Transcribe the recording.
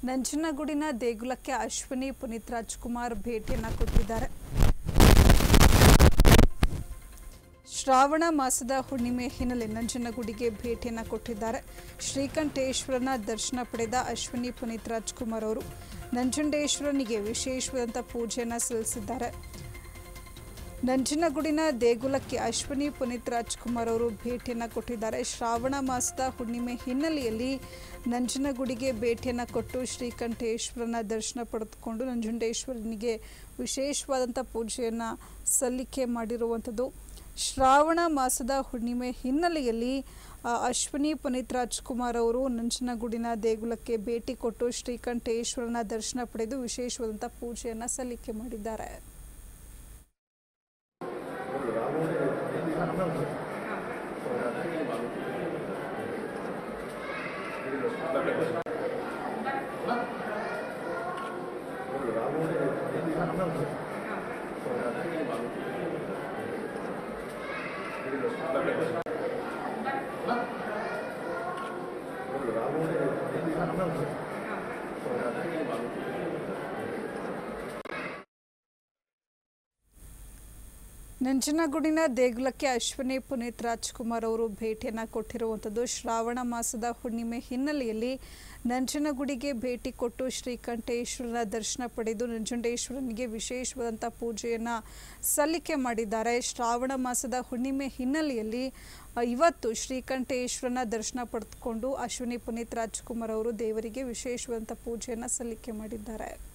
ನಂಜನಗೂಡಿನ ದೇಗುಲಕ್ಕೆ ಅಶ್ವಿನಿ ಪುನೀತ್ ರಾಜ್ಕುಮಾರ್ ಭೇಟಿಯನ್ನು ಕೊಟ್ಟಿದ್ದಾರೆ ಶ್ರಾವಣ ಮಾಸದ ಹುಣ್ಣಿಮೆ ಹಿನ್ನೆಲೆ ನಂಜನಗೂಡಿಗೆ ಭೇಟಿಯನ್ನು ಕೊಟ್ಟಿದ್ದಾರೆ ಶ್ರೀಕಂಠೇಶ್ವರನ ದರ್ಶನ ಪಡೆದ ಅಶ್ವಿನಿ ಪುನೀತ್ ರಾಜ್ಕುಮಾರ್ ಅವರು ನಂಜುಂಡೇಶ್ವರನಿಗೆ ವಿಶೇಷವಾದಂಥ ಪೂಜೆಯನ್ನು ಸಲ್ಲಿಸಿದ್ದಾರೆ ನಂಜನಗೂಡಿನ ದೇಗುಲಕ್ಕೆ ಅಶ್ವಿನಿ ಪುನೀತ್ ರಾಜ್ಕುಮಾರ್ ಅವರು ಭೇಟಿಯನ್ನು ಕೊಟ್ಟಿದ್ದಾರೆ ಶ್ರಾವಣ ಮಾಸದ ಹುಣ್ಣಿಮೆ ಹಿನ್ನೆಲೆಯಲ್ಲಿ ನಂಜನಗೂಡಿಗೆ ಭೇಟಿಯನ್ನು ಕೊಟ್ಟು ಶ್ರೀಕಂಠೇಶ್ವರನ ದರ್ಶನ ಪಡೆದುಕೊಂಡು ನಂಜುಂಡೇಶ್ವರನಿಗೆ ವಿಶೇಷವಾದಂಥ ಪೂಜೆಯನ್ನು ಸಲ್ಲಿಕೆ ಮಾಡಿರುವಂಥದ್ದು ಶ್ರಾವಣ ಮಾಸದ ಹುಣ್ಣಿಮೆ ಹಿನ್ನೆಲೆಯಲ್ಲಿ ಆ, ಅಶ್ವಿನಿ ಪುನೀತ್ ರಾಜ್ಕುಮಾರ್ ಅವರು ನಂಜನಗೂಡಿನ ದೇಗುಲಕ್ಕೆ ಭೇಟಿ ಕೊಟ್ಟು ಶ್ರೀಕಂಠೇಶ್ವರನ ದರ್ಶನ ಪಡೆದು ವಿಶೇಷವಾದಂಥ ಪೂಜೆಯನ್ನು ಸಲ್ಲಿಕೆ ಮಾಡಿದ್ದಾರೆ ನಂಜನಗೂಡಿನ ದೇಗುಲಕ್ಕೆ ಅಶ್ವಿನಿ ಪುನೀತ್ ರಾಜ್ಕುಮಾರ್ ಅವರು ಭೇಟಿಯನ್ನು ಕೊಟ್ಟಿರುವಂಥದ್ದು ಶ್ರಾವಣ ಮಾಸದ ಹುಣ್ಣಿಮೆ ಹಿನ್ನೆಲೆಯಲ್ಲಿ ನಂಜನಗೂಡಿಗೆ ಭೇಟಿ ಕೊಟ್ಟು ಶ್ರೀಕಂಠೇಶ್ವರನ ದರ್ಶನ ಪಡೆದು ನಂಜುಂಡೇಶ್ವರನಿಗೆ ವಿಶೇಷವಾದಂಥ ಪೂಜೆಯನ್ನು ಸಲ್ಲಿಕೆ ಮಾಡಿದ್ದಾರೆ ಶ್ರಾವಣ ಮಾಸದ ಹುಣ್ಣಿಮೆ ಹಿನ್ನೆಲೆಯಲ್ಲಿ ಆ, ಇವತ್ತು ಶ್ರೀಕಂಠೇಶ್ವರನ ದರ್ಶನ ಪಡೆದುಕೊಂಡು ಅಶ್ವಿನಿ ಪುನೀತ್ ರಾಜ್ಕುಮಾರ್ ಅವರು ದೇವರಿಗೆ ವಿಶೇಷವಾದಂಥ ಪೂಜೆಯನ್ನು ಸಲ್ಲಿಕೆ ಮಾಡಿದ್ದಾರೆ